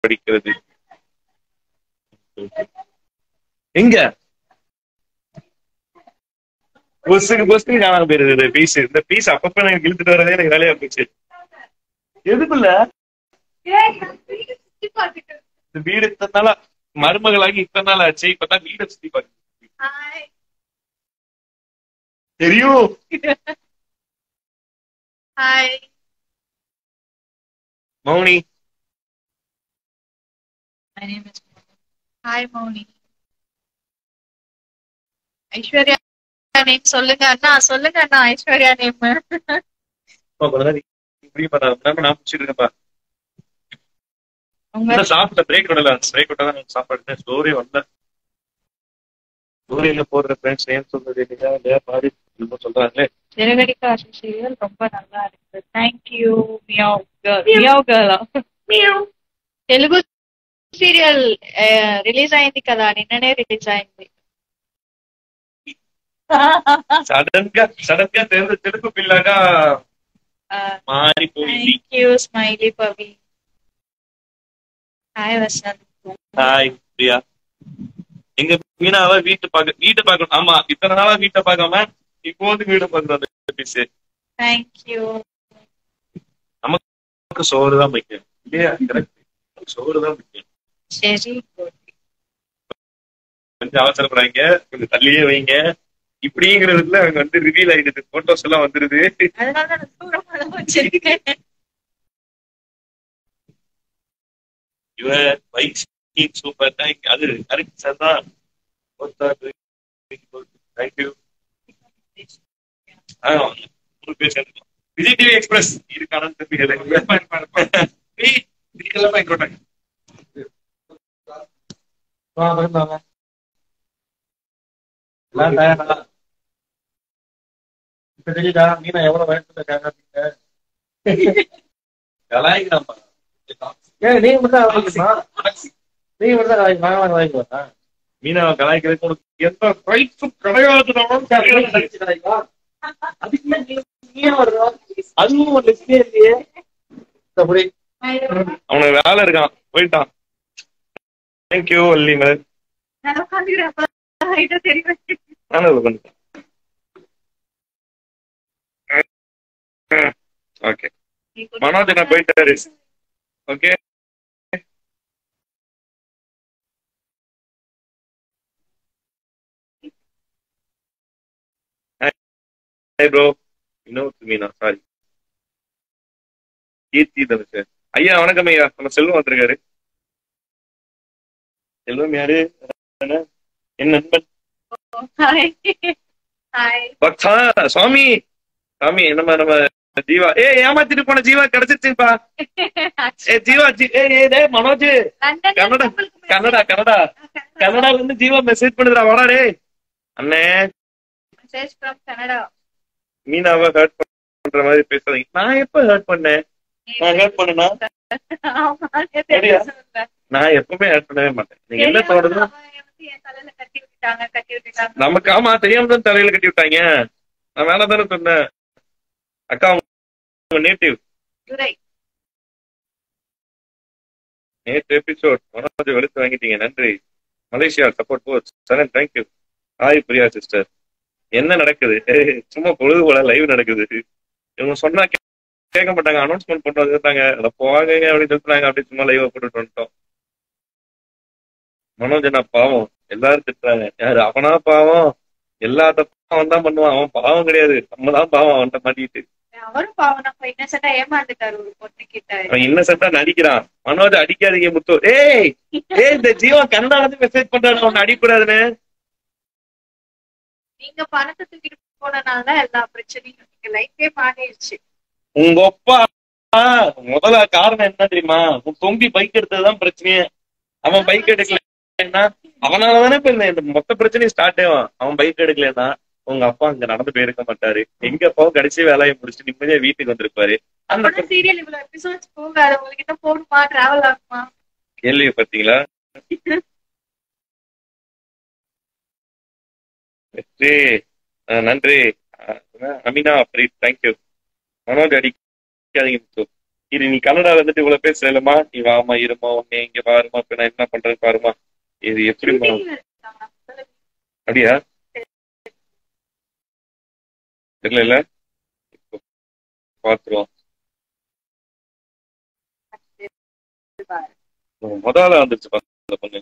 படிக்கிறது எங்க பொசுக்கு பொசுக்கு காணாம போயிருது இந்த பீஸ் இந்த பீஸ் அப்பப்ப எனக்கு இழுத்துட்டு வரதே எனக்கு வேலையா போச்சு எதுக்குள்ள இந்த வீடு இத்தனை நாளா மருமகளாகி இத்தனை நாள் ஆச்சு இப்பதான் வீடை சுத்தி பாக்கு தெரியும் hi Mouni My name is Moni. Hi, Moni. Aishwarya name சொல்லுங்க அண்ணா சொல்லுங்க அண்ணா ஐஸ்வர்யா நேம் அப்பா, கொஞ்ச நேரம் இப்படி பண்ணாத நான் முடிச்சிட்டு இருக்கேன்ப்பா உங்க இன்னும் சாப்பிட்ட பிரேக் விடல பிரேக் விட்டா தான் எனக்கு சாப்பாடு ஸ்டோரி வரல ஸ்டோரியில போடுற ஃப்ரெண்ட்ஸ் நேம் சொல்றது இல்லையா இல்லையா பாடி என்னமோ சொல்றாங்களே சிறகடிக்க ஆசை சீரியல் ரொம்ப நல்லா இருக்கு thank you meow girl meow girl Telugu serial release అయింది కదా నిన్ననే రిలీజ్ అయింది சடன்கா சடன்கா தெரிஞ்ச தெலுங்கு பிள்ளாக்கா மாறி போய் thank you smiley Pavi hi Vasanth hi Priya எங்க மீனாவை வீட்டு பார்க்க வீட்டை பார்க்கணும் ஆமா இத்தனை நாளா வீட்டை பார்க்காம இப்போ வந்து வீடு பார்க்கணும் அந்த பீஸ் థ్యాంక్ యూ நமக்கு சோறு தான் முக்கியம் இல்லையா கரெக்ட் சோறு தான் முக்கியம் சரி good. கொஞ்சம் அவசரப்படாதீங்க கொஞ்சம் தள்ளியே வைங்க இப்படிங்கிறதுல அவங்க வந்து ரிவீல் ஆயிடுது போட்டோஸ் எல்லாம் வந்துருது அதனால நான் தூரமா தான் வச்சிருக்கேன் யுவர் வைஃப் சூப்பர் தேங்க் அது கரெக்ட் சார் தான் தேங்க்யூ ஒரு பேர் விஜய் டிவி எக்ஸ்பிரஸ் இருக்கானு தெரியல இதுக்கெல்லாம் பயன்பட்டாங்க இப்ப தெரியுதா மீனா எவ்வளவு வயசுல இருக்காங்க அப்படின்னு கலாய்க்கிறாம்பா ஏன் நீங்க மட்டும் தான் வாங்கிக்கணுமா நீங்க மட்டும் தான் வாங்கி வாங்க வாங்கிக்கலாம் மீனாவை கலாய்க்கிறதுக்கு உனக்கு எந்த ரைட்ஸும் கிடையாது அதுக்கு மேல நீ- நீயே வருதா? அதுவும் ஒரு லட்சுமியே இல்லையே அப்படி அவனுக்கு வேலை இருக்கான் போயிட்டான் தேங்க்யூ வள்ளி மேடம் நான் உட்காந்துக்கிறேன் அப்ப height ஆ தெரியும் நானும் இது பண்ணிட்டேன் ஓகே மனோஜ் நான் போயிட்டாரு okay hi bro Vinoth Meena sorry Keerthi Dhanush ஐயா வணக்கம் ஐயா நம்ம செல்வம் வந்திருக்காரு செல்வம் யாரு என் நண்பன் ஹாய் ஹாய் பக்தா சுவாமி சாமி நம்ம நம்ம ஜீவா ஏ ஏமாத்திட்டு போன ஜீவா கிடைச்சிருச்சுப்பா ஏ ஜீவா ஜி- ஏ ஏ டேய் மனோஜ் கன்னடா கன்னடா கன்னடா கன்னடால இருந்து ஜீவா மெசேஜ் பண்ணுதுடா வாடா டேய் அண்ணே மெசேஜ் ஃப்ரம் கனடா மீனாவை ஹர்ட் பண்ற மாதிரி பேசாதீங்க நான் எப்ப ஹர்ட் பண்ணேன் நான் ஹர்ட் பண்ணனா ஆமா அப்படியா? நான் எப்பவுமே ஹர்ட் பண்ணவே மாட்டேன் நீங்க என்ன தோணுதோ என் தலையில கட்டி விட்டுட்டாங்க கட்டி விட்டுட்டாங்க நமக்கு ஆமா தெரியாம தான் தலையில கட்டி விட்டாங்க நான் வேலை தானே சொன்னேன் அக்கா உங்க நேட்டிவ் துரை நேற்று எபிசோட் மனோஜ் வெளுத்து வாங்கிட்டீங்க நன்றி மலேசியா சப்போர்ட் போச் Charan thank you hi Priya sister என்ன நடக்குது சும்மா பொழுது போல லைவ் நடக்குது இவங்க சொன்னா கே- கேட்க மாட்டாங்க அனௌன்ஸ்மெண்ட் பண்ணிட்டு வந்துட்டாங்க அத போவாங்க அப்படின்னு சொல்லிட்டாங்க அப்படி சும்மா லைவ் போட்டுட்டு வந்துட்டோம் மனோஜ் என்ன பாவம் எல்லாரும் திட்டுறாங்க யாரு அவனா பாவம் எல்லா தப்பும் அவன் தான் பண்ணுவான் அவன் பாவம் கிடையாது நம்ம தான் பாவம் அவன்கிட்ட மாட்டிட்டு அவரும் பாவம் நம்ம இன்னசென்டா ஏமாந்துட்டாரு ஒரு பொண்ணு கிட்ட அவன் இன்னசென்டா நடிக்கிறான் மனோஜ் அடிக்காதீங்க முத்து ஏய் ஏய் இந்த ஜீவா கன்னடால இருந்து மெசேஜ் பண்றாரு அவன் அடிக்கூடாதுன்னு நீங்க பணத்தை தூக்கிட்டு போனனால எல்லா பிரச்சனையும் நீங்க லைஃபே மாறிடுச்சு உங்க அப்பா முதல்ல காரணம் என்ன தெரியுமா உன் தொம்பி பைக் எடுத்ததுதான் பிரச்சனையே அவன் பைக் எடுக்கலன்னா அவனாலதானே இப்ப இந்த இந்த மொத்த பிரச்சனையும் ஸ்டார்ட் ஆகும் அவன் பைக் எடுக்கலன்னா உங்க அப்பா அங்க நடந்து போயிருக்க மாட்டாரு எங்க அப்பாவும் கடைசி வேலையை முடிச்சுட்டு நிம்மதியா வீட்டுக்கு வந்திருப்பாரு அந்த அப்புறம் சீரியல் இவ்வளவு எபிசோட்ஸ் போகாது உங்ககிட்ட போகணுமா டிராவல் ஆகுமா கேள்வியை பார்த்தீங்களா வெற்றி அஹ் நன்றி அஹ் அமினா பிரீத் தேங்க்யூ மனோஜ் அடிக்காதீங்க முத்து இரு நீ கன்னடால இருந்துட்டு இவ்வளவு பேசுறலமா நீ வாமா இருமா உன்னை இங்க பாருமா இப்ப நான் என்ன பண்றேன் பாருமா இது எப்படிமா அப்படியா தெரியல இல்ல பாத்துருவோம் முதல்ல வந்துருச்சு பாரு அந்த பொண்ணு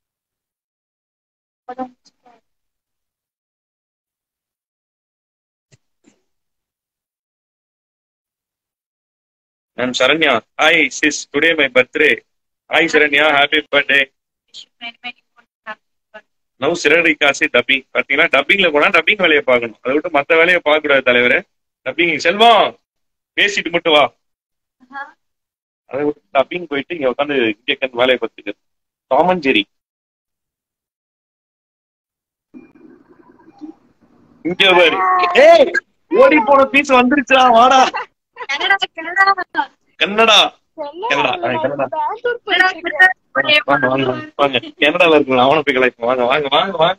I'm Saranya. Hi, sis. Today my birthday. Hi, Saranya. Happy birthday. நோ சிறடி காசி டப்பிங் பாத்தீங்கன்னா டப்பிங்ல போனா டப்பிங் வேலையை பார்க்கணும் அதை விட்டு மத்த வேலையை பார்க்க கூடாது தலைவரே டப்பிங் செல்வம் பேசிட்டு மட்டும் வா அதை விட்டு டப்பிங் போயிட்டு இங்க உட்காந்து இங்க வேலையை பார்த்துக்கு டாமன் ஜெரி இங்க பாரு ஏய் ஓடி போன பீஸ் வந்துருச்சா வாடா கன்னடா கன்னடா ஆ, கன்னடா வாங்க வாங்க வாங்க, வாங்க கனடால இருக்கு அவனை போய் கலாய்ப்போம் வாங்க வாங்க வாங்க வாங்க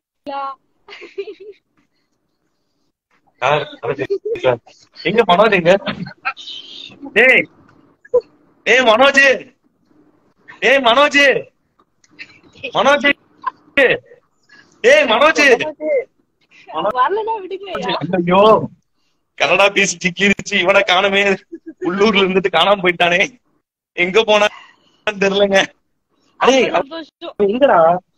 யார்? எங்க மனோஜ் எங்க டேய் ஏய் மனோஜ் ஏய் மனோஜ் மனோஜ் ஏய் மனோஜ் வரலன்னா விடுங்க ஐயோ கனடா பேசி சிக்கிருச்சு இவனை காணுமே உள்ளூர்ல இருந்துட்டு காணாம போயிட்டானே எங்க போனா தெரியலங்க அடேய் அவன் சந்தோஷம் எங்கடா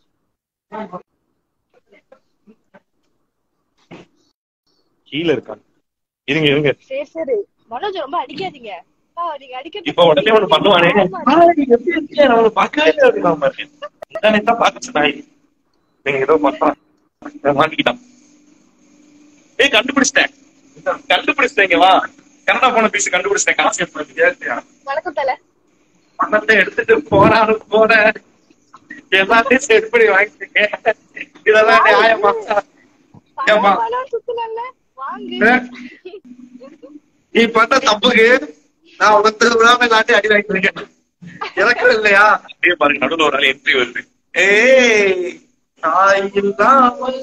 கீழ இருக்கான் இருங்க இருங்க சரி சரி மனோஜ் ரொம்ப அடிக்காதீங்க ஆ, நீங்க அடிக்கிறது இப்ப உடனே ஒண்ணு பண்ணுவானே ஆ, நீ எப்படி இருக்கியா? நான் உன்னை பார்க்கவே இல்லை அப்படின்னா பாரு. முந்தானே தான் பார்த்துச்சு நாய். நீங்க ஏதோ பண்றான் இவன் மாட்டிக்கிட்டான் ஏய் கண்டுபிடிச்சிட்டேன் கண்டுபிடிச்சிட்டேன் இங்க வா கனடா போன பீஸ் கண்டுபிடிச்சிட்டேன் காசு எடுத்து வணக்கம் தல பணத்தை எடுத்துட்டு போறான்னு போற எல்லாத்தையும் செட் பண்ணி வாங்கிட்டீங்க இதெல்லாம் நியாயமா ஏம்மா? சுத்தல வாங்க ஆ? நீ பண்ண தப்புக்கு நான் ஒருத்தர் விடாம நாட்டி அடி வாங்கிருக்கேன் எனக்கு இல்லையா அப்படியே பாருங்க நடுவில் ஒரு நாள் என்ட்ரி வருது ஏய் தாய் இல்லாமல்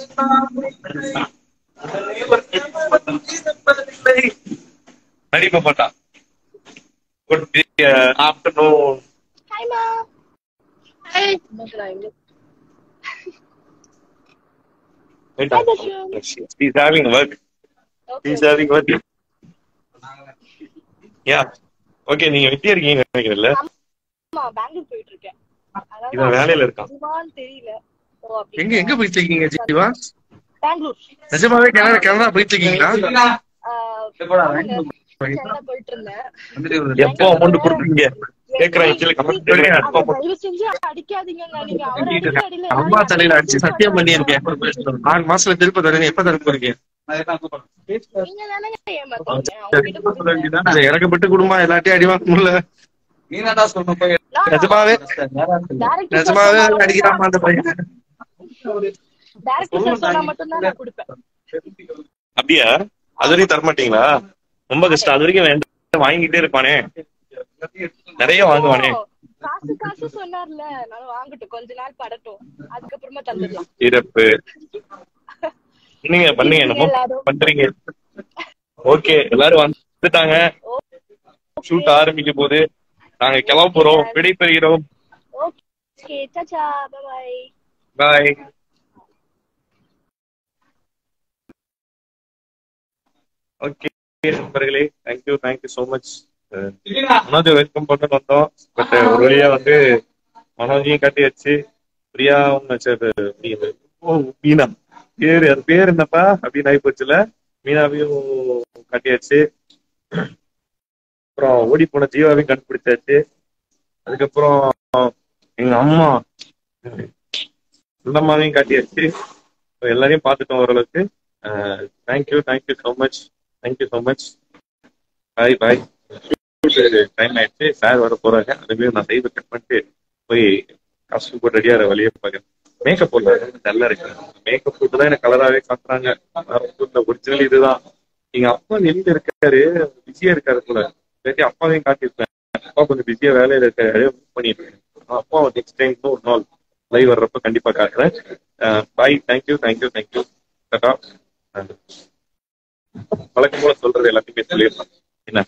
நடிப்ப போட்டா குட் ஆஃப்டர்நூன் ஹாய் மா ஹாய் எங்க Wait, he's having work. He's having work. Yeah. Okay, நீங்க வெட்டியா இருக்கீங்க நினைக்கிறேன்ல ஆமா பெங்களூர் போயிட்டு இருக்கேன் அதாவது இவன் வேலையில இருக்கான் இதுவான்னு தெரியல ஓ அப்படி எங்க எங்க போயிட்டு இருக்கீங்க ஜீவா பெங்களூர் நிஜமாவே கனடா கனடா போயிட்டு இருக்கீங்களா ஆ, சென்னை போயிட்டு இருந்தேன் எப்போ அமௌண்ட் கொடுப்பீங்க கேக்குறேன் கீழே கமெண்ட் பண்ணுங்க எப்போ amount தயவு செஞ்சு அடிக்காதீங்க நீங்க அவரை அடிக்க அடியில அம்மா தலையில அடிச்சு சத்தியம் பண்ணியிருக்கேன் ஆறு மாசத்துல திருப்ப தரேன் எப்ப தர போறீங்க நீங்க தானங்க ஏமாத்தீங்க அவங்க கிட்ட கொடுங்க. அது இறக்கப்பட்டு குடும்பம் எல்லாத்தையும் அடி வாங்க முடியல நான் நிஜமாவே direct நிஜமாவே sir சொன்னா அடிக்கிறாமா அந்த பையன் direct sir சொன்னா மட்டும்தான் நான் கொடுப்பேன் அப்படியா அது வரைக்கும் தர மாட்டீங்களா ரொம்ப கஷ்டம் அது வரைக்கும் வேண்டாம் வாங்கிட்டே இருப்பானே நிறைய வாங்குவானே ஓ, காசு காசு சொன்னார்ல நான் வாங்கட்டும் கொஞ்ச நாள் படட்டும் அதுக்கப்புறமா தந்துடலாம் சிறப்பு நீங்க பண்ணீங்க என்னமோ எல்லாரும். பண்றீங்க ஓகே எல்லாரும் வந்துட்டாங்க ஷூட் ஆரம்பிக்க போது நாங்க கிளம்ப போறோம் விடை பெறுகிறோம் ஓகே சச்சா பாய் பாய் ஓகே நண்பர்களே thank you thank you so much Manoj welcome பண்ண வந்தோம் பட் ஒரு வழியா வந்து மனோஜையும் காட்டியாச்சு பிரியாவும் வச்சது அப்படின்னு ஓ மீனா பேரு அது பேர் என்னப்பா அப்படின்னு ஆகி போச்சுல மீனாவையும் காட்டியாச்சு அப்புறம் ஓடி போன ஜீவாவையும் கண்டுபிடிச்சாச்சு அதுக்கப்புறம் எங்க அம்மா இந்த அம்மாவையும் காட்டியாச்சு So, எல்லாரையும் பார்த்துட்டோம் ஓரளவுக்கு thank you thank you so much thank you so much bye bye time ஆயிடுச்சு சார் வர போறாங்க அதுவே நான் லைவ் கட் பண்ணிட்டு போய் காஸ்டியூம் போட்டு ரெடியாக வழியே பார்க்கறேன் மேக்கப் போடல நல்லா இருக்கு மேக்கப் போட்டு தான் எனக்கு கலராகவே காட்டுறாங்க ஒரிஜினல் இதுதான் எங்க அப்பா வெளியில இருக்காரு பிஸியா இருக்காரு போல இல்லாட்டி அப்பாவையும் காட்டியிருப்பேன் அப்பா கொஞ்சம் பிஸியா வேலையில இருக்காரு மூவ் பண்ணிட்டு இருக்கேன் அப்பா நெக்ஸ்ட் டைம் ஒரு நாள் லைவ் வர்றப்ப கண்டிப்பா காட்டுறேன் bye thank you thank you thank you tata வழக்கம் போல சொல்றது எல்லாத்தையுமே சொல்லிடலாம் என்ன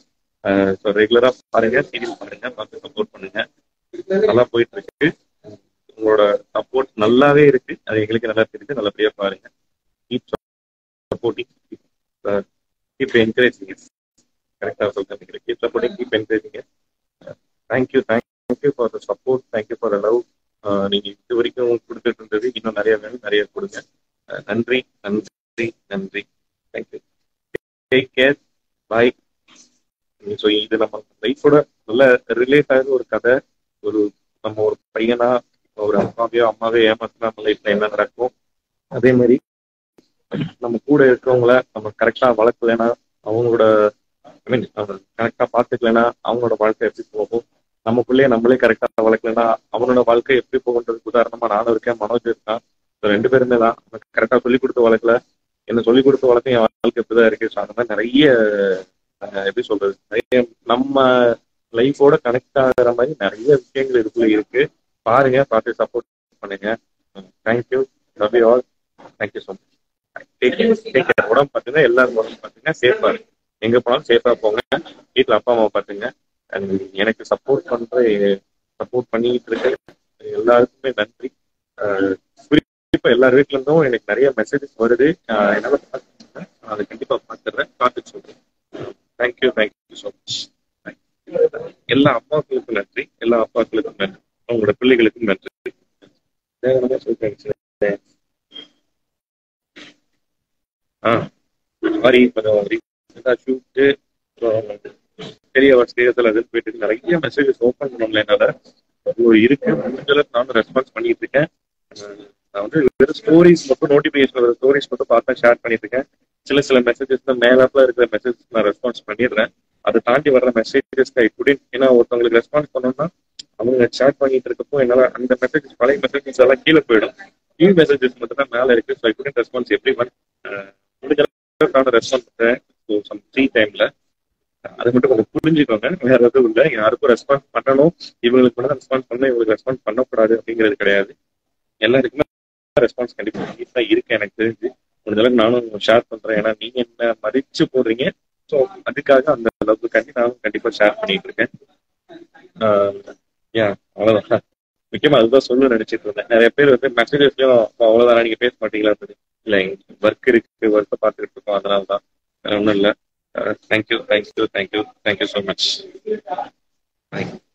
ஸோ ரெகுலரா பாருங்க சீரியல் பாருங்க பார்த்து சப்போர்ட் பண்ணுங்க நல்லா போயிட்டு இருக்கு உங்களோட சப்போர்ட் நல்லாவே இருக்கு அது எங்களுக்கு நல்லா தெரியுது நல்லபடியா பாருங்க கீப் சப்போர்ட்டிங் கீப் என்கரேஜிங் கரெக்டாக சொல்றேன் keep supporting keep encouraging thank you thank you for the support thank you for the love நீங்க இது வரைக்கும் கொடுத்துட்டு இருந்தது இன்னும் நிறைய வேணும் நிறைய கொடுங்க அஹ் நன்றி நன்றி நன்றி thank you take care bye so இது நம்ம லைஃபோட நல்ல ரிலேட் ஆகுற ஒரு கதை ஒரு நம்ம ஒரு பையனா ஒரு அப்பாவையோ அம்மாவே ஏமாத்தினா நம்ம லைஃப்ல என்ன நடக்கும் அதே மாதிரி நம்ம கூட இருக்கிறவங்கள நம்ம கரெக்டா வளர்க்கலைன்னா அவங்களோட ஐ மீன் கரெக்டா பாத்துக்கலைன்னா அவங்களோட வாழ்க்கை எப்படி போகும் நமக்குள்ளேயே நம்மளே கரெக்டா வளர்க்கலைன்னா அவனோட வாழ்க்கை எப்படி போகுன்றதுக்கு உதாரணமா நானும் இருக்கேன் மனோஜ் இருக்கான் So ரெண்டு பேருமே தான் கரெக்டா சொல்லி கொடுத்து வளர்க்கல என்ன சொல்லி கொடுத்து வளர்க்க என் வாழ்க்கை இப்படிதான் இருக்கு ஸோ அந்த மாதிரி நிறைய அஹ், எப்படி சொல்றது நிறைய நம்ம லைஃபோட கனெக்ட் ஆகிற மாதிரி நிறைய விஷயங்கள் இதுக்குள்ள இருக்கு பாருங்க பார்த்து சப்போர்ட் பண்ணுங்க thank you love you all thank you so much take care உடம்பு பார்த்துங்க எல்லாரும் உடம்பு பார்த்துங்க சேஃபா இருக்கு எங்க போனாலும் சேஃபா போங்க வீட்டில் அப்பா அம்மா பார்த்துங்க And எனக்கு சப்போர்ட் பண்ற சப்போர்ட் பண்ணிட்டு இருக்க எல்லாருக்குமே நன்றி அஹ், குறிப்பா எல்லார் வீட்ல இருந்தும் எனக்கு நிறைய மெசேஜஸ் வருது அஹ், என்னால பார்க்க முடியல. நான் அதை கண்டிப்பா பார்த்துடுறேன் பார்த்துட்டு சொல்றேன் தேங்க்யூ தேங்க்யூ ஸோ மச் எல்லா அம்மாக்களுக்கும் நன்றி எல்லா அப்பாக்களுக்கும் நன்றி அவங்களோட பிள்ளைகளுக்கும் நன்றி வேற என்ன சொல்றேன் ஆ சாரி கொஞ்சம் ஷூட்டு பெரிய ஸ்டேஜத்தில் அது போயிட்டு நிறைய மெசேஜஸ் ஓப்பன் பண்ணல என்னால ஒரு இருக்கு முடிஞ்சளவுக்கு நானும் ரெஸ்பான்ஸ் பண்ணிட்டு இருக்கேன் அஹ் நான் வந்து வெறும் ஸ்டோரிஸ் மட்டும் நோட்டிபிகேஷன் ஸ்டோரிஸ் மட்டும் பார்த்தா ஷேர் பண்ணிட்டு இருக்கேன் சில சில மெசேஜஸ் மேலாப்ல இருக்கிற மெசேஜஸ் நான் ரெஸ்பான்ஸ் பண்ணிடுறேன் அதை தாண்டி வர்ற மெசேஜஸ் ஐ குடின் ஏன்னா ஒருத்தவங்களுக்கு ரெஸ்பான்ஸ் பண்ணோம்னா அவங்க சேட் பண்ணிட்டு இருக்கப்போ என்னால அந்த மெசேஜஸ் பழைய மெசேஜஸ் எல்லாம் கீழே போயிடும் நியூ மெசேஜஸ் மட்டும் தான் மேல இருக்கு ஸோ ஐ குடின் ரெஸ்பான்ஸ் எப்படி முடிஞ்ச அளவுக்கு நான் ரெஸ்பான்ஸ் பண்றேன் ஸோ சம் ஃப்ரீ டைம்ல அது மட்டும் கொஞ்சம் புரிஞ்சுக்கோங்க வேற எதுவும் இல்லை யாருக்கும் ரெஸ்பான்ஸ் பண்ணணும் இவங்களுக்கு மட்டும் ரெஸ்பான்ஸ் பண்ணணும் இவங்களுக்கு ரெஸ்பான்ஸ் பண்ணக்கூடாது அப்படிங்கிறது கிடையாது எல்லாருக்குமே ரெஸ்பான்ஸ் கண்டிப்பா பண்ணிட்டு தான் இருக்கு எனக்கு தெரிஞ்சு முடிஞ்ச அளவுக்கு நானும் ஷேர் பண்றேன் ஏன்னா நீங்க என்ன மதிச்சு போடுறீங்க ஸோ அதுக்காக அந்த அளவுக்கு கண்டி நானும் கண்டிப்பா ஷேர் பண்ணிட்டு இருக்கேன் யா அவ்வளவுதான் முக்கியமா அதுதான் சொல்ல நினைச்சிட்டு இருந்தேன் நிறைய பேர் வந்து மெசேஜஸ்லயும் அவ்வளவுதான் நீங்க பேச மாட்டீங்களா இல்ல ஒர்க் இருக்கு ஒர்க்கை பார்த்துட்டு இருக்கோம் அதனால தான் வேற ஒன்றும் இல்லை thank you thank you thank you thank you so much